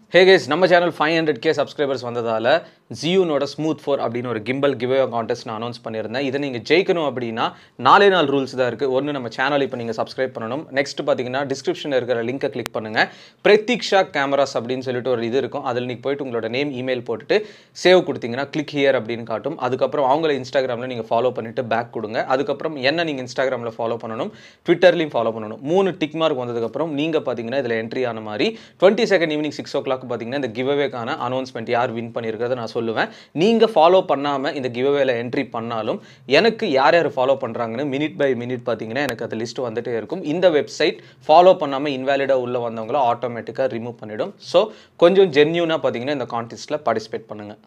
ஹே guys நம்ம channel five hundred K subscribers வந்ததால் ஜியூனோட ஸ்மூத் ஃபோர் அப்படின்னு ஒரு கிம்பல் கிவே கான்டெஸ்ட் நான் அனௌன்ஸ் பண்ணியிருந்தேன் இதை நீங்கள் ஜெயிக்கணும் அப்படின்னா நாலே நாள் ரூல்ஸ் தான் இருக்குது ஒன்று நம்ம சேனல் இப்போ நீங்கள் சப்ஸ்கிரைப் பண்ணணும் நெக்ஸ்ட் பார்த்தீங்கன்னா டிஸ்கிரிப்ஷனில் இருக்கிற லிங்கை கிளிக் பண்ணுங்கள் பிரதீக்ஷா கேமராஸ் அப்படின்னு சொல்லிட்டு ஒரு இது இருக்கும் அதில் நீங்கள் போயிட்டு உங்களோட நேம் இமெயில் போட்டுட்டு சேவ் கொடுத்தீங்கன்னா கிளிக் ஹியர் அப்படின்னு காட்டும் அதுக்கப்புறம் அவங்கள இன்ஸ்டாகிராமில் நீங்கள் ஃபாலோ பண்ணிவிட்டு பேக் கொடுங்க அதுக்கப்புறம் என்ன நீங்கள் இன்ஸ்டாகிராமில் ஃபாலோ பண்ணணும் ட்விட்டர்லையும் ஃபாலோ பண்ணணும் மூணு டிக் மார்க் வந்ததுக்கப்புறம் நீங்கள் பார்த்தீங்கன்னா இதில் என்ட்ரி ஆன மாதிரி twenty second evening six o'clock பார்த்தீங்கன்னா இந்த கிவ்அவேக்கான அனௌன்ஸ்மெண்ட் யார் வின் பண்ணியிருக்கிறத நான் சொல்லுவேன் நீங்கள் ஃபாலோ பண்ணாமல் இந்த கிவ்அவேல என்ட்ரி பண்ணாலும் எனக்கு யார் யார் ஃபாலோ பண்ணுறாங்கன்னு மினிட் பை மினிட் பார்த்தீங்கன்னா எனக்கு அது லிஸ்ட் வந்துட்டே இருக்கும் இந்த வெப்சைட் ஃபாலோ பண்ணாமல் இன்வேலிடாக உள்ள வந்தவங்கள ஆட்டோமேட்டிக்காக ரிமூவ் பண்ணிடும் ஸோ கொஞ்சம் ஜென்யூனாக பார்த்தீங்கன்னா இந்த கான்டெஸ்ட்டில் பார்ட்டிசிபேட் பண்ணுங்கள்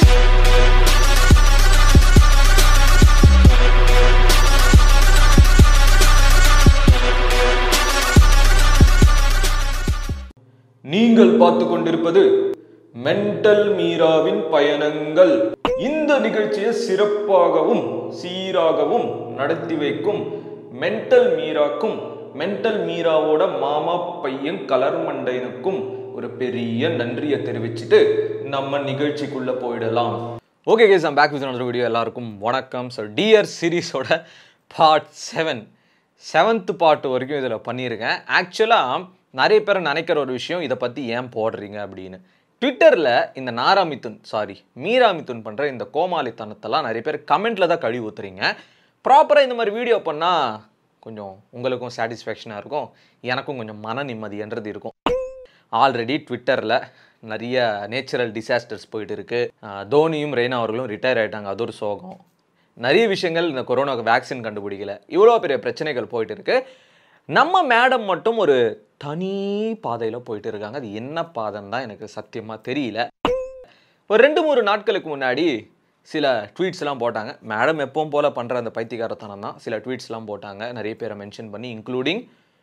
நீங்கள் பார்த்து கொண்டிருப்பது மென்டல் மீராவின் பயணங்கள் இந்த நிகழ்ச்சியை சிறப்பாகவும் சீராகவும் நடத்தி வைக்கும் மென்டல் மீராக்கும் மென்டல் மீராவோட மாமா பையன் கலர் மண்டையனுக்கும் ஒரு பெரிய நன்றியை தெரிவிச்சுட்டு நம்ம நிகழ்ச்சிக்குள்ள போயிடலாம் okay guys I'm back with another video எல்லாருக்கும் வணக்கம் ஸோ டியர் சீரீஸோட பார்ட் செவன் செவன்த் பார்ட் வரைக்கும் இதில் பண்ணியிருக்கேன் ஆக்சுவலாக நிறைய பேர் நினைக்கிற ஒரு விஷயம் இதை பற்றி ஏன் போடுறீங்க அப்படின்னு ட்விட்டரில் இந்த நாராமித்துன் சாரி மீராமித்துன் பண்ணுற இந்த கோமாளித்தனத்தெல்லாம் நிறைய பேர் கமெண்ட்டில் தான் கழுவி ஊத்துறீங்க ப்ராப்பராக இந்த மாதிரி வீடியோ பண்ணால் கொஞ்சம் உங்களுக்கும் சாட்டிஸ்ஃபேக்ஷனாக இருக்கும் எனக்கும் கொஞ்சம் மன நிம்மதின்றது இருக்கும் ஆல்ரெடி ட்விட்டரில் நிறைய நேச்சுரல் டிசாஸ்டர்ஸ் போயிட்டு இருக்கு அஹ் தோனியும் ரெய்னா அவர்களும் ரிட்டையர் ஆயிட்டாங்க அது ஒரு சோகம் நிறைய விஷயங்கள் இந்த கொரோனாவுக்கு வேக்சின் கண்டுபிடிக்கல இவ்வளோ பெரிய பிரச்சனைகள் போயிட்டு இருக்கு நம்ம மேடம் மட்டும் ஒரு தனி பாதையில் போயிட்டு இருக்காங்க அது என்ன பாதைன்னு தான் எனக்கு சத்தியமாக தெரியல ஒரு ரெண்டு மூணு நாட்களுக்கு முன்னாடி சில ட்வீட்ஸ்லாம் போட்டாங்க மேடம் எப்பவும் போல் பண்ணுற அந்த பைத்தியகாரத்தனம் தான் சில ட்வீட்ஸ்லாம் போட்டாங்க நிறைய பேரை மென்ஷன் பண்ணி இன்க்ளூடிங்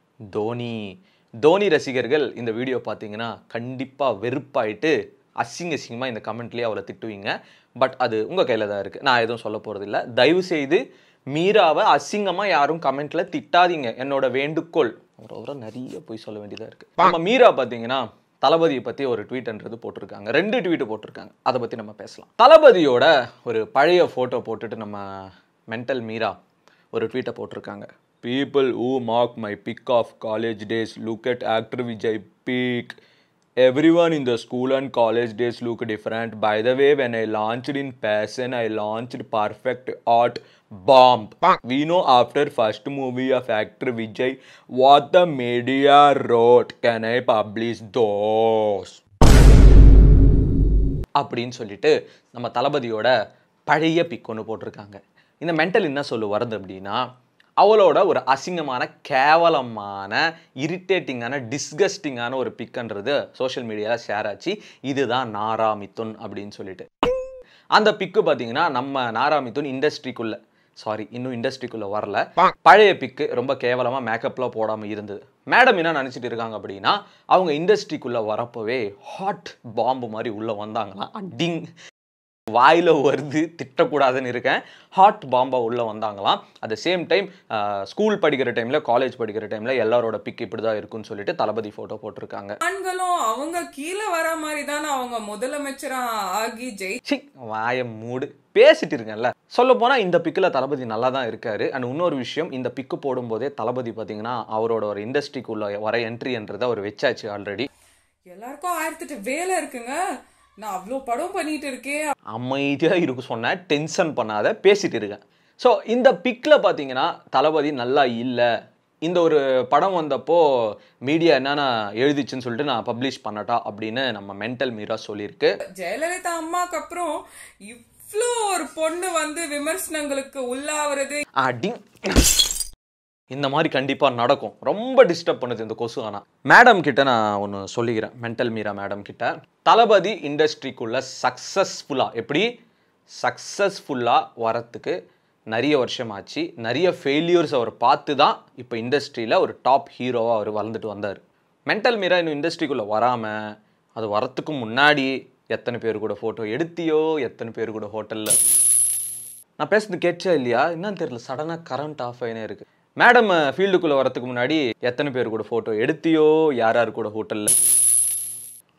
தோனி தோனி ரசிகர்கள் இந்த வீடியோ பார்த்தீங்கன்னா கண்டிப்பாக வெறுப்பாயிட்டு அசிங்க அசிங்கமாக இந்த கமெண்ட்லேயே அவளை திட்டுவீங்க பட் அது உங்கள் கையில் தான் இருக்குது நான் எதுவும் சொல்ல போகிறதில்ல தயவு செய்து மீராவை அசிங்கமாக யாரும் கமெண்ட்டில் திட்டாதீங்க என்னோட வேண்டுகோள் அவர் அவரை நிறைய போய் சொல்ல வேண்டியதாக இருக்குது நம்ம மீரா பார்த்தீங்கன்னா தளபதியை பற்றி ஒரு ட்வீட்ன்றது போட்டிருக்காங்க ரெண்டு ட்வீட் போட்டிருக்காங்க அதை பற்றி நம்ம பேசலாம் தளபதியோட ஒரு பழைய ஃபோட்டோ போட்டுட்டு நம்ம மென்டல் மீரா ஒரு ட்வீட்டை போட்டிருக்காங்க people who mark my pic of college days look at actor Vijay pic Everyone in the school and college days look different. By the way, when I launched in passion, I launched Perfect Art Bomb. We know after first movie of actor Vijay, what the media wrote. Can I publish those? அப்படின்னு சொல்லிட்டு நம்ம தளபதியோட பழைய big ஒன்று போட்டிருக்காங்க இந்த mental என்ன சொல்ல வருது அப்படின்னா அவளோட ஒரு அசிங்கமான கேவலமான இரிட்டேட்டிங்கான டிஸ்கஸ்டிங்கான ஒரு பிக்குன்றது சோஷியல் மீடியாவில் ஷேர் ஆச்சு இதுதான் நாராமித்துன் அப்படின்னு சொல்லிட்டு அந்த பிக்கு பார்த்தீங்கன்னா நம்ம நாராமித்துன் இண்டஸ்ட்ரிக்குள்ள சாரி இன்னும் இண்டஸ்ட்ரிக்குள்ள வரல பழைய பிக்கு ரொம்ப கேவலமாக மேக்கப்லாம் போடாமல் இருந்தது மேடம் என்ன நினச்சிட்டு இருக்காங்க அப்படின்னா அவங்க இண்டஸ்ட்ரிக்குள்ள வரப்போவே ஹாட் பாம்பு மாதிரி உள்ள வந்தாங்களாம் அடிங் வாயில் வருது திட்டக்கூடாதுன்னு இருக்கேன் ஹாட் பாம்பா உள்ளே வந்தாங்களாம் at the same time school படிக்கிற டைமில் காலேஜ் படிக்கிற டைமில் எல்லாரோட பிக் இப்படி தான் இருக்குன்னு சொல்லிட்டு தளபதி ஃபோட்டோ போட்டிருக்காங்க ஆண்களும் அவங்க கீழே வர மாதிரி தானே அவங்க முதலமைச்சரா ஆகி ஜெயி சி வாய மூடு பேசிட்டு இருக்கேன்ல சொல்ல போனால் இந்த பிக்கில் தளபதி நல்லா தான் இருக்காரு அண்ட் இன்னொரு விஷயம் இந்த பிக்கு போடும்போதே தளபதி பார்த்தீங்கன்னா அவரோட ஒரு இண்டஸ்ட்ரிக்குள்ள வர என்ட்ரின்றதை அவர் வச்சாச்சு ஆல்ரெடி எல்லாருக்கும் ஆயிரத்தெட்டு வேலை இருக்குங்க நான் அவ்வளோ படம் பண்ணிட்டு இருக்கேன் அமைதியாக இருக்க சொன்னேன் டென்ஷன் பண்ணாத பேசிட்டு இருக்கேன் ஸோ இந்த பிக்கில் பார்த்தீங்கன்னா தளபதி நல்லா இல்லை இந்த ஒரு படம் வந்தப்போ மீடியா என்னென்ன எழுதிச்சுன்னு சொல்லிட்டு நான் பப்ளிஷ் பண்ணட்டா அப்படின்னு நம்ம மென்டல் மீரா சொல்லியிருக்கு ஜெயலலிதா அம்மாக்கு அப்புறம் இவ்ளோ ஒரு பொண்ணு வந்து விமர்சனங்களுக்கு உள்ளாவது அடி இந்த மாதிரி கண்டிப்பாக நடக்கும் ரொம்ப டிஸ்டர்ப் பண்ணுது இந்த கொசு ஆனால் மேடம் கிட்ட நான் ஒன்று சொல்லிக்கிறேன் மென்டல் மீரா மேடம் கிட்ட தளபதி இண்டஸ்ட்ரிக்குள்ள சக்ஸஸ்ஃபுல்லாக எப்படி சக்ஸஸ்ஃபுல்லாக வரத்துக்கு நிறைய வருஷம் ஆச்சு நிறைய ஃபெயிலியர்ஸ் அவர் பார்த்து தான் இப்போ இண்டஸ்ட்ரியில் ஒரு டாப் ஹீரோவாக அவர் வளர்ந்துட்டு வந்தார் மென்டல் மீரா இன்னும் இண்டஸ்ட்ரிக்குள்ளே வராமல் அது வரத்துக்கு முன்னாடி எத்தனை பேர் கூட ஃபோட்டோ எடுத்தியோ எத்தனை பேர் கூட ஹோட்டலில் நான் பேசுறது கேட்சா இல்லையா என்னன்னு தெரியல சடனாக கரண்ட் ஆஃப் ஆகினே இருக்கு மேடம் ஃபீல்டுக்குள்ளே வரதுக்கு முன்னாடி எத்தனை பேர் கூட ஃபோட்டோ எடுத்தியோ யார் யார் கூட ஹோட்டலில்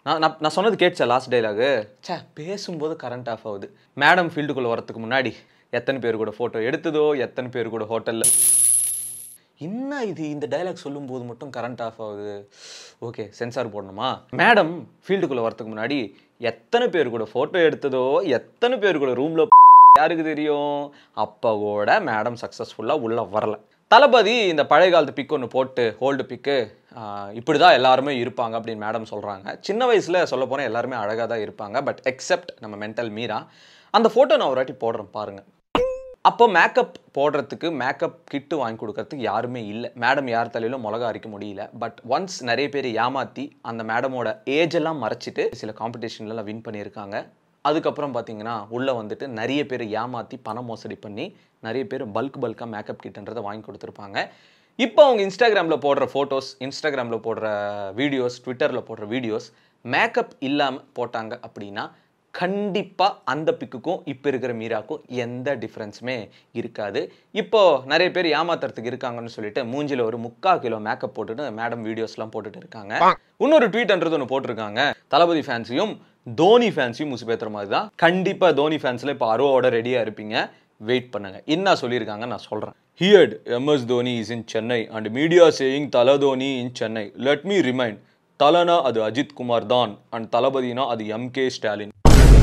நான் நான் நான் சொன்னது கேட்டுச்சா லாஸ்ட் டைலாகு ச்சே பேசும்போது கரண்ட் ஆஃப் ஆகுது மேடம் ஃபீல்டுக்குள்ளே வரதுக்கு முன்னாடி எத்தனை பேர் கூட ஃபோட்டோ எடுத்ததோ எத்தனை பேர் கூட ஹோட்டலில் என்ன இது இந்த டைலாக் சொல்லும்போது மட்டும் கரண்ட் ஆஃப் ஆகுது ஓகே சென்சார் போடணுமா மேடம் ஃபீல்டுக்குள்ளே வரதுக்கு முன்னாடி எத்தனை பேர் கூட ஃபோட்டோ எடுத்ததோ எத்தனை பேர் கூட ரூமில் யாருக்கு தெரியும் அப்போ கூட மேடம் சக்ஸஸ்ஃபுல்லாக உள்ளே வரல தளபதி இந்த பழைய காலத்து பிக் ஒன்று போட்டு ஹோல்டு பிக்கு இப்படி தான் எல்லாருமே இருப்பாங்க அப்படின்னு மேடம் சொல்கிறாங்க சின்ன வயசில் சொல்ல போனால் எல்லாருமே அழகாக தான் இருப்பாங்க பட் எக்ஸெப்ட் நம்ம மென்டல் மீரா அந்த ஃபோட்டோ நான் ஒரு வாட்டி போடுறேன் பாருங்கள் அப்போ மேக்கப் போடுறதுக்கு மேக்கப் கிட்டு வாங்கி கொடுக்கறதுக்கு யாருமே இல்லை மேடம் யார் தலையிலும் மிளகா அரைக்க முடியல பட் ஒன்ஸ் நிறைய பேர் ஏமாற்றி அந்த மேடமோட ஏஜ் எல்லாம் மறைச்சிட்டு சில காம்படிஷன்லாம் வின் பண்ணியிருக்காங்க அதுக்கப்புறம் பார்த்தீங்கன்னா உள்ளே வந்துட்டு நிறைய பேர் ஏமாற்றி பணம் மோசடி பண்ணி நிறைய பேர் பல்க் பல்காக மேக்கப் கிட்டுன்றதை வாங்கி கொடுத்துருப்பாங்க இப்போ அவங்க இன்ஸ்டாகிராமில் போடுற ஃபோட்டோஸ் இன்ஸ்டாகிராமில் போடுற வீடியோஸ் ட்விட்டரில் போடுற வீடியோஸ் மேக்கப் இல்லாமல் போட்டாங்க அப்படின்னா கண்டிப்பாக அந்த பிக்குக்கும் இப்போ இருக்கிற மீராக்கும் எந்த டிஃப்ரென்ஸுமே இருக்காது இப்போ நிறைய பேர் ஏமாத்துறதுக்கு இருக்காங்கன்னு சொல்லிட்டு மூஞ்சில ஒரு முக்கால் கிலோ மேக்கப் போட்டுட்டு மேடம் வீடியோஸ்லாம் போட்டுட்டு இருக்காங்க இன்னொரு ட்வீட்ன்றது ஒன்று போட்டிருக்காங்க தளபதி ஃபேன்ஸையும் தோனி ஃபேன்ஸையும் முசுபேத்துற மாதிரி தான் கண்டிப்பாக தோனி ஃபேன்ஸில் இப்போ அருவோட ரெடியாக இருப்பீங்க வெயிட் பண்ணுங்க என்ன சொல்லியிருக்காங்க நான் சொல்கிறேன் heard MS Dhoni is in Chennai and media saying Thala Dhoni in Chennai let me remind தலனா அது அஜித் குமார் தான் அண்ட் தளபதினா அது எம்கே ஸ்டாலின்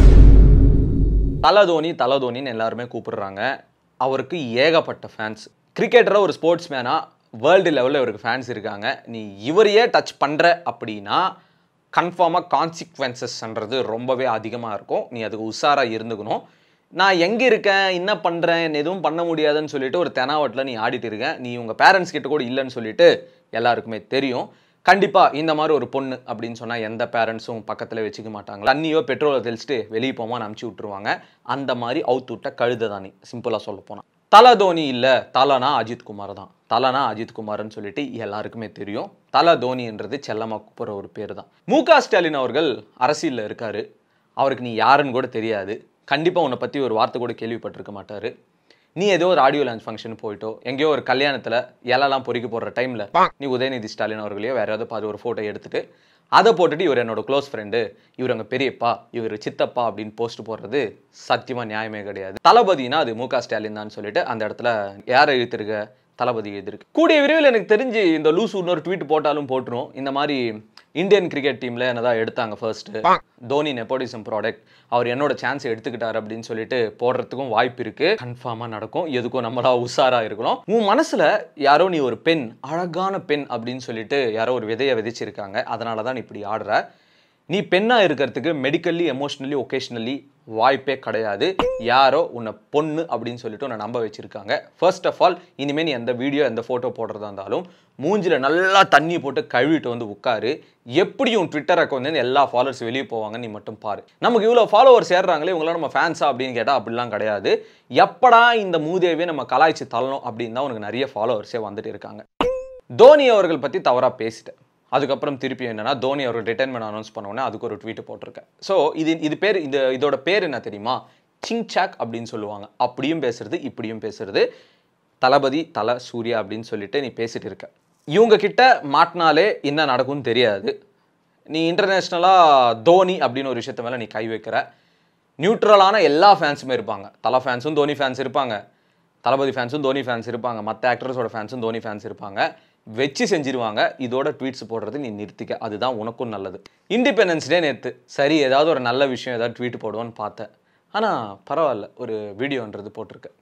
தல தோனி தல தோனின்னு எல்லாருமே கூப்பிடுறாங்க அவருக்கு ஏகப்பட்ட ஃபேன்ஸ் கிரிக்கெட்டராக ஒரு ஸ்போர்ட்ஸ் மேனாக வேர்ல்டு லெவலில் இவருக்கு ஃபேன்ஸ் இருக்காங்க நீ இவரையே டச் பண்ணுற அப்படின்னா கன்ஃபார்மாக கான்சிக்வன்சஸ்ன்றது ரொம்பவே அதிகமாக இருக்கும் நீ அதுக்கு உஷாராக இருந்துக்கணும் நான் எங்கே இருக்கேன் என்ன பண்ணுறேன் எதுவும் பண்ண முடியாதுன்னு சொல்லிட்டு ஒரு தெனாவட்டில் நீ ஆடிட்டு இருக்க நீ உங்கள் பேரண்ட்ஸ் கிட்ட கூட இல்லைன்னு சொல்லிட்டு எல்லாருக்குமே தெரியும் கண்டிப்பாக இந்த மாதிரி ஒரு பொண்ணு அப்படின்னு சொன்னால் எந்த பேரண்ட்ஸும் பக்கத்தில் வச்சுக்க மாட்டாங்க தண்ணியோ பெட்ரோலை தெளிச்சுட்டு வெளியே போமா அனுப்பிச்சி விட்ருவாங்க அந்த மாதிரி அவுத்து விட்ட கழுதை தான் நீ சிம்பிளாக சொல்ல போனால் தல தோனி இல்லை தலனா அஜித் குமார் தான் தலனா அஜித் குமார்னு சொல்லிட்டு எல்லாருக்குமே தெரியும் தல தோனின்றது செல்லமாக கூப்பிட்ற ஒரு பேர் தான் மு க ஸ்டாலின் அவர்கள் அரசியலில் இருக்காரு அவருக்கு நீ யாருன்னு கூட தெரியாது கண்டிப்பாக உன்னை பற்றி ஒரு வார்த்தை கூட கேள்விப்பட்டிருக்க மாட்டாரு நீ ஏதோ ஒரு ஆடியோ லான்ச் ஃபங்க்ஷன் போயிட்டோ எங்கேயோ ஒரு கல்யாணத்தில் இலலாம் பொறிக்க போடுற டைமில் நீ உதயநிதி ஸ்டாலின் அவர்களையோ வேற ஏதாவது பார்த்து ஒரு ஃபோட்டோ எடுத்துட்டு அதை போட்டுட்டு இவர் என்னோட க்ளோஸ் ஃப்ரெண்டு இவர் அங்கே பெரியப்பா இவர் சித்தப்பா அப்படின்னு போஸ்ட் போடுறது சத்தியமாக நியாயமே கிடையாது தளபதினா அது மு க ஸ்டாலின் தான் சொல்லிட்டு அந்த இடத்துல யாரை இழுத்துருக்க தளபதி எழுதிருக்கு கூடிய விரைவில் எனக்கு தெரிஞ்சு இந்த லூசு இன்னொரு ட்வீட் போட்டாலும் போட்டுரும் இந்த மாதிரி இந்தியன் கிரிக்கெட் டீம்ல என்னதான் எடுத்தாங்க ஃபர்ஸ்ட் தோனி நெப்போடிசம் ப்ராடக்ட் அவர் என்னோட சான்ஸ் எடுத்துக்கிட்டார் அப்படின்னு சொல்லிட்டு போடுறதுக்கும் வாய்ப்பு இருக்கு கன்ஃபார்மா நடக்கும் எதுக்கும் நம்மளா உஷாரா இருக்கணும் உன் மனசுல யாரோ நீ ஒரு பெண் அழகான பெண் அப்படின்னு சொல்லிட்டு யாரோ ஒரு விதையை விதைச்சிருக்காங்க அதனால தான் நீ இப்படி ஆடுற நீ பெண்ணா இருக்கிறதுக்கு மெடிக்கல்லி எமோஷ்னலி ஒகேஷ்னலி வாய்ப்பே கிடையாது யாரோ உன்னை பொண்ணு அப்படின்னு சொல்லிட்டு உன்னை நம்ப வச்சிருக்காங்க ஃபர்ஸ்ட் ஆஃப் ஆல் இனிமேல் நீ எந்த வீடியோ எந்த ஃபோட்டோ போடுறதா இருந்தாலும் மூஞ்சில நல்லா தண்ணி போட்டு கழுவிட்டு வந்து உட்காரு எப்படியும் ட்விட்டர் அக்கௌண்ட் எல்லா ஃபாலோவர்ஸ் வெளியே போவாங்க நீ மட்டும் பாரு நமக்கு இவ்வளோ ஃபாலோவர்ஸ் ஏறுறாங்களே இவங்களாம் நம்ம ஃபேன்ஸா அப்படின்னு கேட்டால் அப்படிலாம் கிடையாது எப்படா இந்த மூதேவே நம்ம கலாய்ச்சி தள்ளணும் அப்படின்னு தான் உனக்கு நிறைய ஃபாலோவர்ஸே வந்துட்டு இருக்காங்க தோனி அவர்கள் பற்றி தவறாக பேசிட்டேன் அதுக்கப்புறம் திருப்பி என்னன்னா தோனி அவர்கள் ரிட்டைர்மெண்ட் அனௌன்ஸ் பண்ணோன்னே அதுக்கு ஒரு ட்வீட் போட்டிருக்கேன் ஸோ இது இது பேர் இது இதோட பேர் என்ன தெரியுமா சிங் சாக் அப்படின்னு சொல்லுவாங்க அப்படியும் பேசுறது இப்படியும் பேசுறது தளபதி தல சூர்யா அப்படின்னு சொல்லிட்டு நீ பேசிட்டு இருக்க இவங்க கிட்ட மாட்டினாலே என்ன நடக்கும்னு தெரியாது நீ இன்டர்நேஷ்னலாக தோனி அப்படின்னு ஒரு விஷயத்த மேலே நீ கை வைக்கிற நியூட்ரலான எல்லா ஃபேன்ஸுமே இருப்பாங்க தலை ஃபேன்ஸும் தோனி ஃபேன்ஸ் இருப்பாங்க தளபதி ஃபேன்ஸும் தோனி ஃபேன்ஸ் இருப்பாங்க மற்ற ஆக்டர்ஸோட ஃபேன்ஸும் தோனி ஃபேன்ஸ் இருப்பாங்க வச்சு செஞ்சிருவாங்க இதோட ட்வீட்ஸ் போடுறது நீ நிறுத்திக்க அதுதான் உனக்கும் நல்லது இண்டிபெண்டன்ஸ் டே நேற்று சரி ஏதாவது ஒரு நல்ல விஷயம் ஏதாவது ட்வீட் போடுவோன்னு பார்த்தேன் ஆனால் பரவாயில்ல ஒரு வீடியோன்றது போட்டிருக்கேன்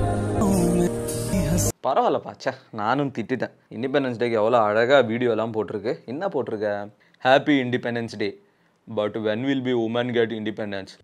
பரவாயில்லப்பா ச்சே நானும் திட்டிட்டேன் இண்டிபெண்டன்ஸ் டேக்கு எவ்வளோ அழகாக வீடியோலாம் போட்டிருக்கு என்ன போட்டிருக்க happy independence day but when will be women get independence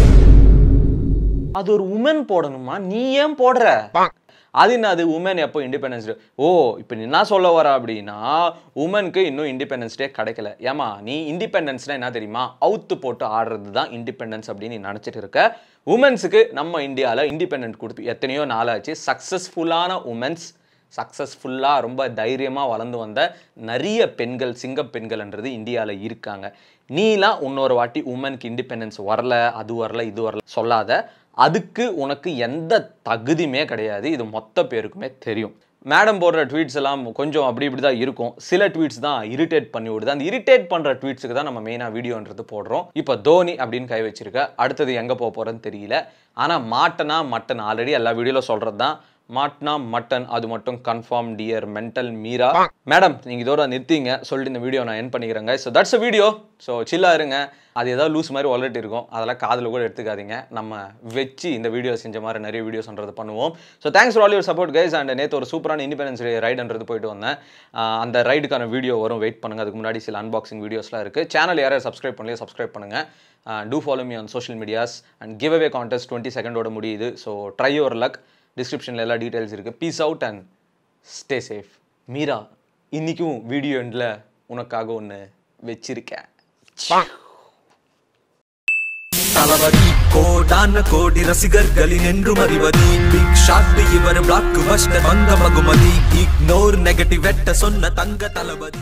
அது ஒரு உமன் போடணுமா நீ ஏன் போடுற அது என்ன அது உமன் எப்போ இண்டிபெண்டன்ஸ் டே ஓ இப்போ நீ என்ன சொல்ல வர அப்படின்னா உமனுக்கு இன்னும் இண்டிபெண்டன்ஸ் டே கிடைக்கல ஏமா நீ இண்டிபெண்டன்ஸ்னா என்ன தெரியுமா அவுத்து போட்டு ஆடுறது தான் இண்டிபெண்டன்ஸ் அப்படின்னு நீ நினச்சிட்டு இருக்க உமன்ஸுக்கு நம்ம இந்தியாவில் இண்டிபெண்டன்ட் கொடுத்து எத்தனையோ நாளாச்சு சக்ஸஸ்ஃபுல்லான உமன்ஸ் சக்ஸஸ்ஃபுல்லாக ரொம்ப தைரியமாக வளர்ந்து வந்த நிறைய பெண்கள் சிங்க பெண்கள்ன்றது இந்தியாவில் இருக்காங்க நீலாம் இன்னொரு வாட்டி உமனுக்கு இண்டிபெண்டன்ஸ் வரல அது வரல இது வரல சொல்லாத அதுக்கு உனக்கு எந்த தகுதியுமே கிடையாது இது மொத்த பேருக்குமே தெரியும் மேடம் போடுற ட்வீட்ஸ் எல்லாம் கொஞ்சம் அப்படி இப்படி தான் இருக்கும் சில ட்வீட்ஸ் தான் இரிட்டேட் பண்ணி விடுது அந்த இரிட்டேட் பண்ணுற ட்வீட்ஸுக்கு தான் நம்ம மெயினாக வீடியோன்றது போடுறோம் இப்போ தோனி அப்படின்னு கை வச்சிருக்க அடுத்தது எங்கே போக போகிறேன்னு தெரியல ஆனால் மாட்டனா மட்டன் ஆல்ரெடி எல்லா வீடியோவில் சொல்கிறது தான் மாட்னா மட்டன் அது மட்டும் confirm dear mental Meera madam நீங்கள் இதோட நிறுத்திங்க சொல்லிட்டு இந்த வீடியோ நான் என் பண்ணிக்கிறேங்க so that's a video so சில்லாக இருங்க அது ஏதாவது லூஸ் மாதிரி ஒலட்டு இருக்கும் அதெல்லாம் காதில் கூட எடுத்துக்காதீங்க நம்ம வச்சு இந்த வீடியோ செஞ்ச மாதிரி நிறைய வீடியோஸ்ன்றது பண்ணுவோம் so thanks for all your support guys and நேற்று ஒரு சூப்பரான இண்டிபெண்டன்ஸ் டே ரைடுன்றது போயிட்டு வந்தேன் ஆஹ் அந்த ரைடுக்கான வீடியோ வரும் வெயிட் பண்ணுங்கள் அதுக்கு முன்னாடி சில அன்பாக்சிங் வீடியோஸ்லாம் இருக்குது சேனல் யாராவது சப்ஸ்கிரைப் பண்ணலையோ சப்ஸ்கிரைப் பண்ணுங்கள் to follow me on social medias and giveaway contest twenty செகண்டோட முடியுது ஸோ ட்ரை யுவர் லக் டிஸ்கிரிப்ஷனில் எல்லா டீட்டெயில்ஸ் இருக்குது peace out and stay safe Meera இன்றைக்கும் வீடியோ எண்டில் உனக்காக ஒன்று வச்சிருக்கேன் தளபதி கோடான கோடி ரசிகர்களின் என்றும் அறிவது பிக் ஷாட் இவர் பிளாக் பஸ்டர் வந்த மகுமதி இக்னோர் நெகட்டிவ் வெட்ட சொன்ன தங்க தளபதி